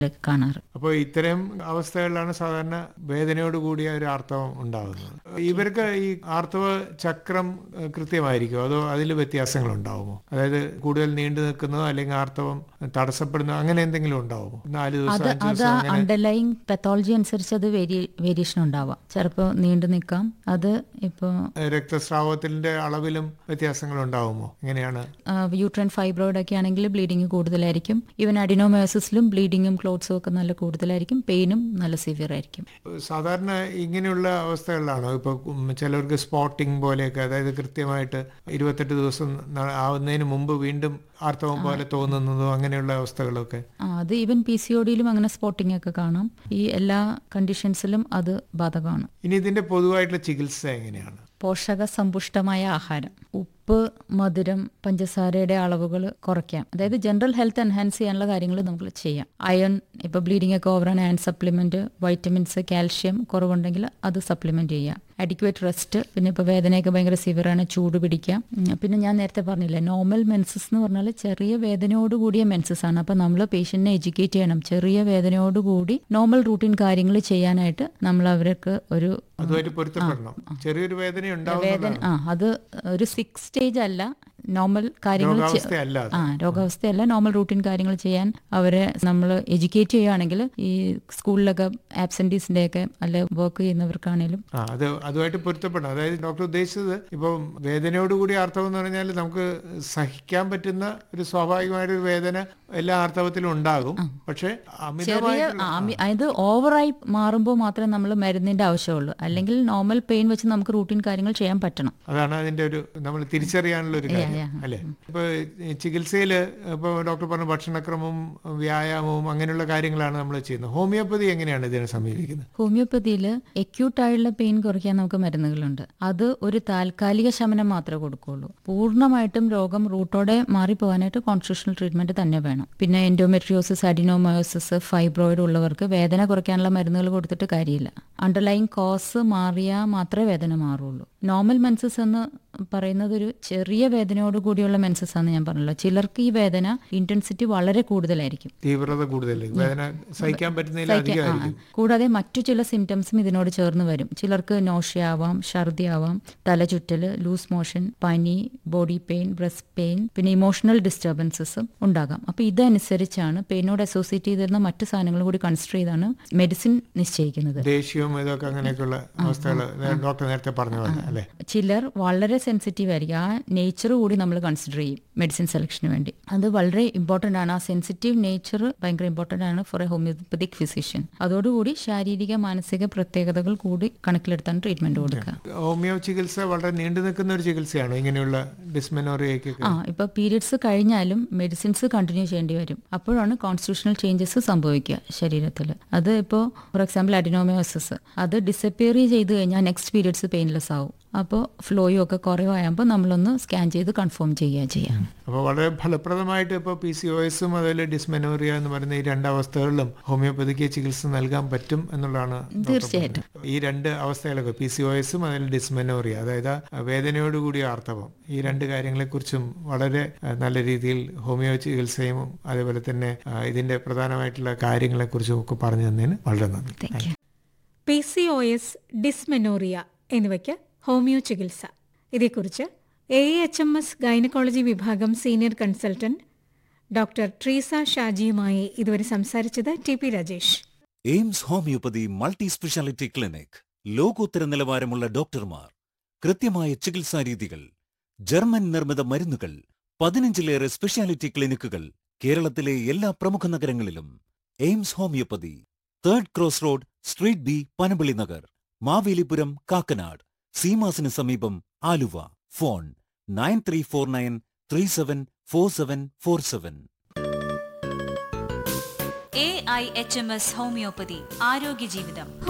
കാണാറ് അപ്പോൾ ഇത്തരം അവസ്ഥകളിലാണ് സാധാരണ വേദനയോട് കൂടിയ ഒരു ആർത്തവം ഉണ്ടാകുന്നത് ഇവർക്ക് ഈ ആർത്തവ ചക്രം ഏഹ്, കൃത്യമായിരിക്കുമോ അതോ അതിൽ വ്യത്യാസങ്ങൾ ഉണ്ടാവുമോ അതായത് കൂടുതൽ നീണ്ടു നിൽക്കുന്നതോ അല്ലെങ്കിൽ ആർത്തവം തടസ്സപ്പെടുന്നതോ അങ്ങനെ എന്തെങ്കിലും ഉണ്ടാവുമോ നാല് ദിവസം അത് അഞ്ച് അത് ദിവസം അങ്ങനെ അണ്ടർലൈങ് പെത്തോളജി അനുസരിച്ച് അത് വേരിയേഷൻ ഉണ്ടാവാം ചിലപ്പോൾ നീണ്ടു നിൽക്കാം അത് ഇപ്പോൾ രക്തസ്രാവത്തിന്റെ അളവിലും വ്യത്യാസങ്ങൾ ഉണ്ടാവുമോ എങ്ങനെയാണ് യൂട്രൻ ഫൈബ്രോയിഡ് ഒക്കെ ആണെങ്കിൽ ബ്ലീഡിങ് കൂടുതലായിരിക്കും ഈവൻ അഡിനോമയോസിസിലും ബ്ലീഡിങ്ങും ക്ലോട്ട്സും ഒക്കെ നല്ല കൂടുതലായിരിക്കും പെയിനും നല്ല സിവിയർ ആയിരിക്കും സാധാരണ ഇങ്ങനെയുള്ള അവസ്ഥകളിലാണോ ഇപ്പൊ ഉം ചിലർക്ക് സ്പോട്ടിംഗ് പോലെയൊക്കെ അതായത് കൃത്യമായിട്ട് ഇരുപത്തെട്ട് ദിവസം ന- ആവുന്നതിന് മുമ്പ് വീണ്ടും ആർത്തവം പോലെ തോന്നുന്നതോ അങ്ങനെയുള്ള അവസ്ഥകളൊക്കെ ആ, അത് ഈവൻ പി സി ഒ ഡിയിലും അങ്ങനെ സ്പോട്ടിംഗ് ഒക്കെ കാണാം ഈ എല്ലാ കണ്ടീഷൻസിലും അത് ബാധകമാണ് ഇനി ഇതിന്റെ പൊതുവായിട്ടുള്ള ചികിത്സ എങ്ങനെയാണ് പോഷക സമ്പുഷ്ടമായ ആഹാരം ഉപ്പ് മധുരം പഞ്ചസാരയുടെ അളവുകൾ കുറയ്ക്കാം അതായത് ജനറൽ ഹെൽത്ത് എൻഹാൻസ് ചെയ്യാനുള്ള കാര്യങ്ങൾ നമുക്ക് ചെയ്യാം അയൺ ഇപ്പൊ ബ്ലീഡിംഗ് ഒക്കെ ഓവറാണ് അയൺ സപ്ലിമെന്റ് വൈറ്റമിൻസ് കാൽഷ്യം കുറവുണ്ടെങ്കിൽ അത് സപ്ലിമെന്റ് ചെയ്യാം അഡിക്വേറ്റ് റെസ്റ്റ് പിന്നെ ഇപ്പോൾ വേദനയൊക്കെ ഭയങ്കര സിവിയറാണ് ചൂട് പിടിക്കാം ഉം, പിന്നെ ഞാൻ നേരത്തെ പറഞ്ഞില്ലേ നോർമൽ മെൻസസ് എന്ന് പറഞ്ഞാൽ ചെറിയ വേദനയോട് കൂടിയ മെൻസസ് ആണ് അപ്പോൾ നമ്മൾ പേഷ്യന്റിനെ എഡ്യൂക്കേറ്റ് ചെയ്യണം ചെറിയ വേദനയോട് കൂടി നോർമൽ റൂട്ടീൻ കാര്യങ്ങൾ ചെയ്യാനായിട്ട് നമ്മൾ അവർക്ക് ഒരു അതുമായിട്ട് പൊരുത്തപ്പെടണം ചെറിയൊരു വേദന വേദന ഉണ്ടാവുന്നതാണ് ആ അത് ഒരു സിക്സ് സ്റ്റേജ് അല്ല നോർമൽ കാര്യങ്ങൾ ചെ- രോഗാവസ്ഥയല്ല അത്. ആ രോഗാവസ്ഥയല്ല നോർമൽ റൂട്ടീൻ കാര്യങ്ങൾ ചെയ്യാൻ അവരെ നമ്മൾ എഡ്യൂക്കേറ്റ് ചെയ്യുകയാണെങ്കിൽ ഈ സ്കൂളിലൊക്കെ ആബ്സെന്റീസിന്റെ ഒക്കെ അല്ലെ വർക്ക് ചെയ്യുന്നവർക്കാണേലും ആ അത് അതുമായിട്ട് പൊരുത്തപ്പെടണം അതായത് ഡോക്ടർ ഉദ്ദേശിച്ചത് ഇപ്പം വേദനയോട് കൂടി ആർത്തവം എന്ന് പറഞ്ഞാൽ നമുക്ക് സഹിക്കാൻ പറ്റുന്ന ഒരു സ്വാഭാവികമായൊരു വേദന എല്ലാ ആർത്തവത്തിലും ഉണ്ടാകും പക്ഷെ ചെറിയ അമിതമായിട്ടുള്ള ആ, അമി- അതായത് ഓവറായി മാറുമ്പോൾ മാത്രമേ നമ്മൾ മരുന്നിന്റെ ആവശ്യമുള്ളൂ അല്ലെങ്കിൽ നോർമൽ പെയിൻ വെച്ച് നമുക്ക് റൂട്ടീൻ കാര്യങ്ങൾ ചെയ്യാൻ പറ്റണം അതാണ് അതിന്റെ ഒരു നമ്മൾ തിരിച്ചറിയാനുള്ള ഒരു കാര്യം yeah. അല്ലെ ഇപ്പൊ ഈ ചികിത്സയില് ഇപ്പൊ ഡോക്ടർ പറഞ്ഞ ഭക്ഷണക്രമവും വ്യായാമവും അങ്ങനെയുള്ള കാര്യങ്ങളാണ് നമ്മൾ ചെയ്യുന്നത് ഹോമിയോപ്പതി എങ്ങനെയാണ് ഇതിനെ സമീപിക്കുന്നത് ഹോമിയോപ്പതിയിൽ എക്യൂട്ട് ആയുള്ള പെയിൻ കുറയ്ക്കാൻ നമുക്ക് മരുന്നുകളുണ്ട് അത് ഒരു താൽക്കാലിക ശമനം മാത്രമേ കൊടുക്കുകയുള്ളൂ പൂർണ്ണമായിട്ടും രോഗം റൂട്ടോടെ മാറിപ്പോകാനായിട്ട് കോൺസ്റ്റിറ്റ്യൂഷണൽ ട്രീറ്റ്മെന്റ് തന്നെ വേണം പിന്നെ എൻഡോമെട്രിയോസിസ് അഡിനോമയോസിസ് ഫൈബ്രോയിഡ് ഉള്ളവർക്ക് വേദന കുറയ്ക്കാനുള്ള മരുന്നുകൾ കൊടുത്തിട്ട് കാര്യമില്ല അണ്ടർലൈൻ കോസ് മാറിയാൽ മാത്രമേ വേദന മാറുള്ളൂ നോർമൽ മെൻസസ് എന്ന് പറയുന്നത് ഒരു ചെറിയ വേദനയോട് കൂടിയുള്ള മെൻസസ് ആണെന്ന് ഞാൻ പറഞ്ഞല്ലോ ചിലർക്ക് ഈ വേദന ഇന്റൻസിറ്റി വളരെ കൂടുതലായിരിക്കും തീവ്രത കൂടുതലായിരിക്കും വേദന സഹിക്കാൻ പറ്റുന്നതിൽ സഹിക്കാൻ- ആ, അധികമായിരിക്കും കൂടാതെ മറ്റു ചില സിംറ്റംസും ഇതിനോട് ചേർന്ന് വരും ചിലർക്ക് നോഷ്യ ആവാം ഛർദി ആവാം തലചുറ്റൽ ലൂസ് മോഷൻ പനി ബോഡി പെയിൻ ബ്രസ്റ്റ് പെയിൻ പിന്നെ ഇമോഷണൽ ഡിസ്റ്റർബൻസസും ഉണ്ടാകാം അപ്പൊ ഇതനുസരിച്ചാണ് പെയിനോട് അസോസിയേറ്റ് ചെയ്തിരുന്ന മറ്റു സാധനങ്ങൾ കൂടി കൺസിഡർ ചെയ്താണ് മെഡിസിൻ നിശ്ചയിക്കുന്നത് ദേഷ്യവും ഇതൊക്കെ അങ്ങനെയൊക്കെയുള്ള അവസ്ഥകൾ ഡോക്ടർ നേരത്തെ പറഞ്ഞ പോലെ അല്ലെ ചിലർ വളരെ സെൻസിറ്റീവ് ആയിരിക്കും ആ നേച്ചർ കൂടി നമ്മൾ കൺസിഡർ ചെയ്യും മെഡിസിൻ സെലക്ഷന് വേണ്ടി അത് വളരെ ഇമ്പോർട്ടൻ്റ് ആണ് ആ സെൻസിറ്റീവ് നേച്ചർ ഭയങ്കര ഇമ്പോർട്ടൻ്റ് ആണ് ഫോർ എ ഹോമിയോപ്പതിക് ഫിസിഷ്യൻ അതോടുകൂടി ശാരീരിക മാനസിക പ്രത്യേകതകൾ കൂടി കണക്കിലെടുത്താണ് ട്രീറ്റ്മെന്റ് കൊടുക്കുക ഹോമിയോ ചികിത്സ വളരെ നീണ്ടു നിൽക്കുന്ന ഒരു ചികിത്സയാണ് ഇങ്ങനെയുള്ള ഡിസ്മെനോറിയക്കൊക്കെ ആ ഇപ്പൊ പീരിയഡ്സ് കഴിഞ്ഞാലും മെഡിസിൻസ് കണ്ടിന്യൂ ചെയ്യേണ്ടി വരും അപ്പോഴാണ് കോൺസ്റ്റിറ്റ്യൂഷണൽ ചേഞ്ചസ് സംഭവിക്കുക ശരീരത്തിൽ അത് ഇപ്പോൾ ഫോർ എക്സാമ്പിൾ അഡിനോമയോസിസ് അത് ഡിസപ്പിയർ ചെയ്ത് കഴിഞ്ഞാൽ നെക്സ്റ്റ് പീരിയഡ്സ് പെയിൻലെസ് ആവും അപ്പോൾ ഫ്ലോയും ഒക്കെ കുറവാകുമ്പോൾ നമ്മളൊന്ന് സ്കാൻ ചെയ്ത് കൺഫേം ചെയ്യുക ചെയ്യാം അപ്പോൾ വളരെ ഫലപ്രദമായിട്ട് ഇപ്പോൾ പി സി ഒ എസും അതുപോലെ ഡിസ്മെനോറിയ എന്ന് പറയുന്ന ഈ രണ്ട് അവസ്ഥകളിലും ഹോമിയോപ്പതിക്ക് ചികിത്സ നൽകാൻ പറ്റും എന്നുള്ളതാണ് ഡോക്ടർ തീർച്ചയായിട്ടും. പറഞ്ഞത്. ഈ രണ്ട് അവസ്ഥകളൊക്കെ പി സി ഒ എസും അതിൽ ഡിസ്മെനോറിയ അതായത് വേദനയോടുകൂടിയ ആർത്തവം ഈ രണ്ട് കാര്യങ്ങളെക്കുറിച്ചും വളരെ ആ, നല്ല രീതിയിൽ ഹോമിയോ ചികിത്സയും അതേപോലെ തന്നെ ആ, ഇതിന്റെ പ്രധാനമായിട്ടുള്ള കാര്യങ്ങളെക്കുറിച്ചും ഒക്കെ പറഞ്ഞു തന്നതിന് വളരെ നന്ദി thank you P C O S dysmenorrhoea എന്നിവയ്ക്ക് ഹോമിയോ ചികിത്സ ഇതേക്കുറിച്ച് A H M S gynaecology വിഭാഗം സീനിയർ കൺസൾട്ടന്റ് ഡോക്ടർ ട്രീസ ഷാജിയുമായി ഇതുവരെ സംസാരിച്ചത് T P Rajesh Aims homoeopathy multi speciality clinic ലോകോത്തര നിലവാരമുള്ള ഡോക്ടർമാർ കൃത്യമായ ചികിത്സാ രീതികൾ ജർമ്മൻ നിർമ്മിത മരുന്നുകൾ പതിനഞ്ചിലേറെ സ്പെഷ്യാലിറ്റി ക്ലിനിക്കുകൾ കേരളത്തിലെ എല്ലാ പ്രമുഖ നഗരങ്ങളിലും Aims homoeopathy third cross road street B Panampilly Nagar Mavelipuram Kakkanad സീമാസിന് സമീപം Aluva phone nine three four nine three seven four seven four seven A I H M S homoeopathy ആരോഗ്യ ജീവിതം